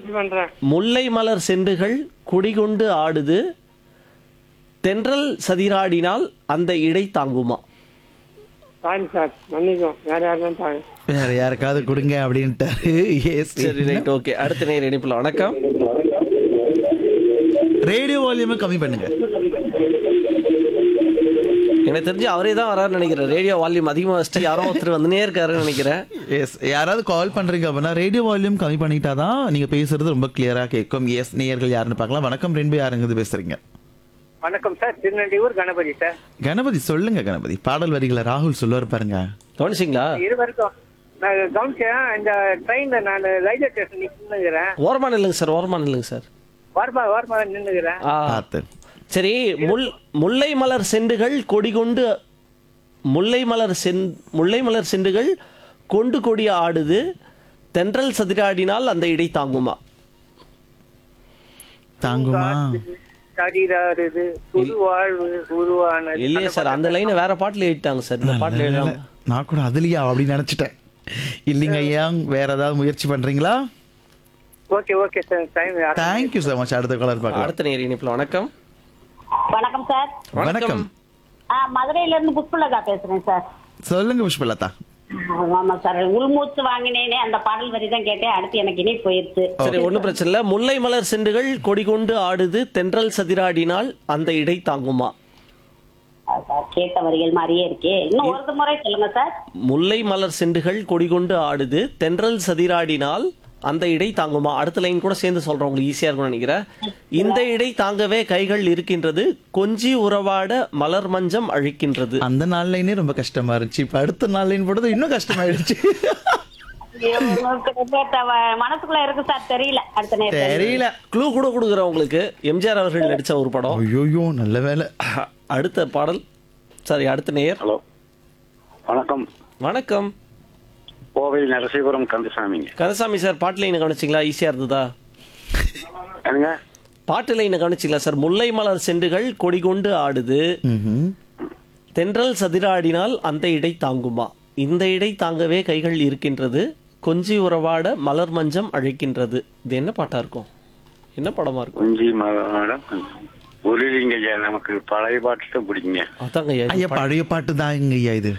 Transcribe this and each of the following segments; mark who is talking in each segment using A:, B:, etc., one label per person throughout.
A: முயற்சி பண்றேன்
B: முல்லை மலர் செண்டுகள் குடிகொண்டு ஆடுது தென்றல் சதிராடினால் அந்த இடை தாங்குமா
A: சாரி சார் மன்னிக்கும் வேற யாரும் சாரி
C: வேற யாருக்காவது கொடுங்க அப்படின்ட்டாரு எஸ்
B: சரி ரைட் ஓகே அடுத்த நேர் இணைப்புல வணக்கம்
C: ரேடியோ வால்யூமை கம்மி பண்ணுங்க
B: எனக்கு தெரிஞ்சு அவரே தான் வராருன்னு நினைக்கிறேன் ரேடியோ வால்யூம் அதிகமா வச்சுட்டு யாரோ ஒருத்தர் வந்துனே இருக்காருன்னு நினைக்கிறேன்
C: எஸ் யாராவது கால் பண்றீங்க அப்படின்னா ரேடியோ வால்யூம் கம்மி பண்ணிட்டாதான் நீங்க பேசுறது ரொம்ப கிளியரா கேட்கும் எஸ் நேயர்கள் யாருன்னு பார்க்கலாம் வணக்கம் ரெண்டு யாருங்கிறது பேசுறீங்க
A: வணக்கம் சார் திருநெல்வேலூர் கணபதி சார்
C: கணபதி சொல்லுங்க கணபதி பாடல் வரிகளை ராகுல் சொல்லுவார் பாருங்க
B: கவனிச்சிங்களா
A: இருவருக்கும் நான் கவனிச்சேன் இந்த ட்ரெயின்ல நான் ரயில்வே ஸ்டேஷன் நின்னுக்கிறேன்
B: ஓரமா நில்லுங்க சார் ஓரமா நில்லுங்க சார்
A: வார்மா வார்மா நின்னுக்கிறேன்
B: ஆ
C: பார்த்து
B: சரி முல் முல்லை மலர் செண்டுகள் கொடி கொண்டு முல்லை மலர் சென் முல்லை மலர் செண்டுகள் கொண்டு கொடி ஆடுது தென்றல் சதிராடினால் அந்த இடை தாங்குமா
C: தாங்குமா
A: சரீராருது புது வாழ்வு உருவானது
B: இல்லையே சார் அந்த லைனை வேற பாட்டுல எழுதிட்டாங்க சார் இந்த பாட்டுல எழுதாம
C: நான் கூட அதுலயா அப்படின்னு நினைச்சிட்டேன் இல்லைங்க ஐயா வேற ஏதாவது முயற்சி பண்றீங்களா
A: okay okay sir time
C: thank you so much அடுத்த காலர் பார்க்கலாம்
B: அடுத்த நேர் இணைப்புல வணக்கம்
D: வணக்கம் சார்
C: வணக்கம்
D: ஆ மதுரையில இருந்து புஷ்பலதா பேசுறேன் சார்
C: சொல்லுங்க புஷ்பலதா
D: ஆமா சார் உள்மூச்சு வாங்கினேனே அந்த பாடல் வரி தான் கேட்டேன் அடுத்து எனக்கு இணை போயிருச்சு
B: சரி ஒண்ணும் பிரச்சனை இல்ல முல்லை மலர் செண்டுகள் கொடி கொண்டு ஆடுது தென்றல் சதிராடினால் அந்த இடை தாங்குமா
D: ஆ, சார் கேட்ட வரிகள் மாதிரியே இருக்கே இன்னும் ஒரு முறை சொல்லுங்க சார்
B: முல்லை மலர் செண்டுகள் கொடி கொண்டு ஆடுது தென்றல் சதிராடினால் அந்த இடை தாங்குமா அடுத்த லைன் கூட சேர்ந்து சொல்றேன் உங்களுக்கு ஈஸியா இருக்கும்னு நினைக்கிறேன் இந்த இடை தாங்கவே கைகள் இருக்கின்றது கொஞ்சி உறவாட மலர் மஞ்சம் அழிக்கின்றது
C: அந்த நாள் லைனே ரொம்ப கஷ்டமா இருந்துச்சு இப்ப அடுத்த நாள் லைன் போடுறது இன்னும் கஷ்டமாயிடுச்சு
D: ஐயோ, உங்களுக்கு கேட்ட வ- மனசுக்குள்ள இருக்கு சார் தெரியல அடுத்த நேரம்
C: தெரியல
B: க்ளூ கூட கொடுக்குறேன் உங்களுக்கு எம்ஜிஆர் அவர்கள் நடிச்ச ஒரு படம்
C: ஐயோயோ நல்ல வேலை
B: அடுத்த பாடல் சாரி அடுத்த நேயர்
E: ஹலோ வணக்கம்
B: வணக்கம்
E: கோவை நரசிபுரம் கந்தசாமிங்க
B: கந்தசாமி சார் பாட்டு லைனை கவனிச்சிங்களா ஈஸியா இருந்ததா
E: என்னங்க
B: பாட்டு லைனை கவனிச்சிங்களா சார் முல்லை மலர் செண்டுகள் கொடி கொண்டு ஆடுது
C: ம்ஹும்.
B: தென்றல் சதிராடினால் அந்த இடை தாங்குமா இந்த இடை தாங்கவே கைகள் இருக்கின்றது கொஞ்சி உறவாட மலர் மஞ்சம் அழைக்கின்றது இது என்ன பாட்டா இருக்கும் என்ன படமா இருக்கும்
E: குஞ்சி மேடம் ஒலிலிங்க ஐயா நமக்கு பழைய பாட்டு தான் பிடிக்குங்க
B: அதாங்க ஐயா, இது
C: ஐயா
B: பாட்டு.
C: பழைய பாட்டு தாங்க ஐயா இது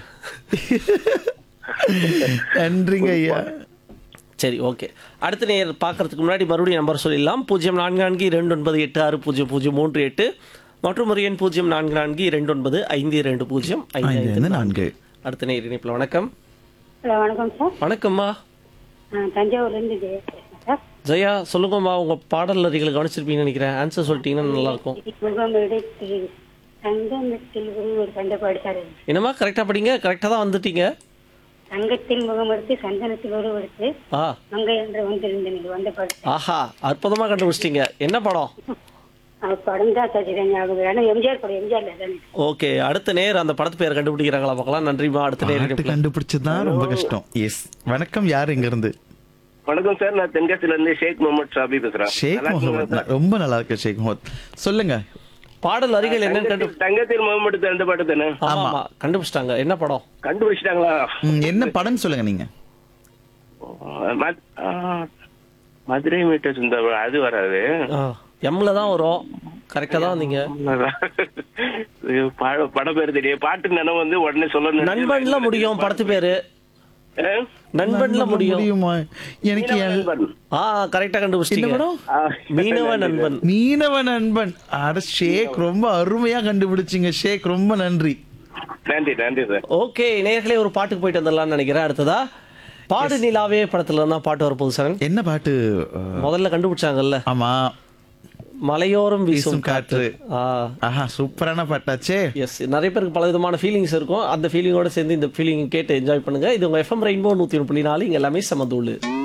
C: நன்றிங்க ஐயா
B: சரி ஓகே அடுத்த நேர் பார்க்கறதுக்கு முன்னாடி மறுபடியும் நம்பர் சொல்லிடலாம் பூஜ்ஜியம் நான்கு நான்கு இரண்டு ஒன்பது எட்டு ஆறு பூஜ்ஜியம் பூஜ்ஜியம் மூன்று எட்டு மற்றும் ஒரு எண் பூஜ்ஜியம் நான்கு நான்கு இரண்டு ஒன்பது ஐந்து இரண்டு பூஜ்ஜியம் ஐந்து
C: ஐந்து
B: ஐந்து
C: ஐந்து
B: நான்கு
C: நான்கு.
B: அடுத்த நேர் இணைப்பில் வணக்கம்
D: ஹலோ வணக்கம் சார் ஆ,
B: வணக்கம்மா
D: தஞ்சாவூர்ல இருந்து ஜெயா பேசுறேன் சார்
B: ஜெயா சொல்லுங்கம்மா உங்க பாடல் வரிகளை கவனிச்சிருப்பீங்கன்னு நினைக்கிறேன் ஆன்சர் சொல்லிட்டீங்கன்னா நல்லா இருக்கும்
D: முகம் எடுத்து தங்கத்தில் ஒரு கண்ட பாடிச்சாரு
B: என்னம்மா கரெக்டா படிங்க கரெக்டா தான் வந்துட்டீங்க
D: தங்கத்தில் முகம் எடுத்து சந்தனத்தில் உருவெடுத்து
B: ஆ
D: மங்கை என்று வந்திருந்தேன் வந்த பாடு
B: ஆஹா அற்புதமா கண்டுபிடிச்சிட்டீங்க என்ன படம்
D: அவர் படம் தான் சரி ஞாபகம் ஆனா எம்ஜிஆர் படம் எம்ஜிஆர்ல தானே
B: ஓகே அடுத்த நேர் அந்த படத்து பேர் கண்டுபிடிக்கிறாங்களா பார்க்கலாம் நன்றிம்மா அடுத்த நேர்
C: பாட்டு
B: இணைப்புல.
C: கண்டுபிடிச்சதுதான் ரொம்ப கஷ்டம் எஸ் வணக்கம் யார் இங்க இருந்து
F: வணக்கம் சார் நான் தென்காசில இருந்து ஷேக் முகமது ஷாபி பேசுறேன்
C: ஷேக்
F: நல்லா இருக்கீங்களா
C: முகமது
F: சார்?
C: ரொம்ப நல்லா இருக்கு ஷேக் முகமது சொல்லுங்க
B: பாடல் வரிகள் என்னன்னு கண்டு
F: தங்கத்தில் தங்கத்தில் முகமது அந்த பாட்டு தானே
B: ஆமா ஆமா கண்டுபிடிச்சிட்டாங்க என்ன படம்
F: கண்டுபிடிச்சிட்டாங்களா
C: ம், என்ன படம் சொல்லுங்க நீங்க
F: மத்- ஆ, மதுரை மீட்டர்ஸ் இந்த அது வராது
B: எம்ல தான் வரும் கரெக்டா தான் வந்தீங்க
F: ஐயோ, பட- படம் பேர் தெரியும் பாட்டு நினைவு வந்து உடனே சொல்லணும்
B: நண்பன்ல முடியும் படத்து பேரு
F: ஆ?
B: நண்பன்ல முடியும்
C: முடியுமா எனக்கு எல்-
F: நண்பன்.
B: ஆ கரெக்டா
C: என்ன
B: கண்டுபிடிச்சிட்டீங்க
C: படம்
F: ஆ,
B: மீனவ நண்பன்
C: மீனவ நண்பன் அட ஷேக் ரொம்ப அருமையா கண்டுபிடிச்சீங்க ஷேக் ரொம்ப நன்றி
F: நன்றி நன்றி சார்
B: ஓகே நேர்களே ஒரு பாட்டுக்கு போயிட்டு வந்துடலாம்னு நினைக்கிறேன் அடுத்ததா பாடு நிலாவே படத்துல தான் பாட்டு வரப்போகுது சார்
C: என்ன பாட்டு அஹ்,
B: முதல்ல கண்டுபிடிச்சாங்கல்ல
C: ஆமா
B: மலையோரம் வீசும்
C: வீசும் காற்று
B: ஆ
C: ஆஹா சூப்பரான பாட்டாச்சே
B: எஸ் நிறைய பேருக்கு பல விதமான ஃபீலிங்ஸ் இருக்கும் அந்த ஃபீலிங்கோட சேர்ந்து இந்த ஃபீலிங் கேட்டு என்ஜாய் பண்ணுங்க இது உங்க எஃப்எம் ரெயின்போ நூத்தி ஒன்று புள்ளி நாலு இங்க எல்லாமே சமதூள்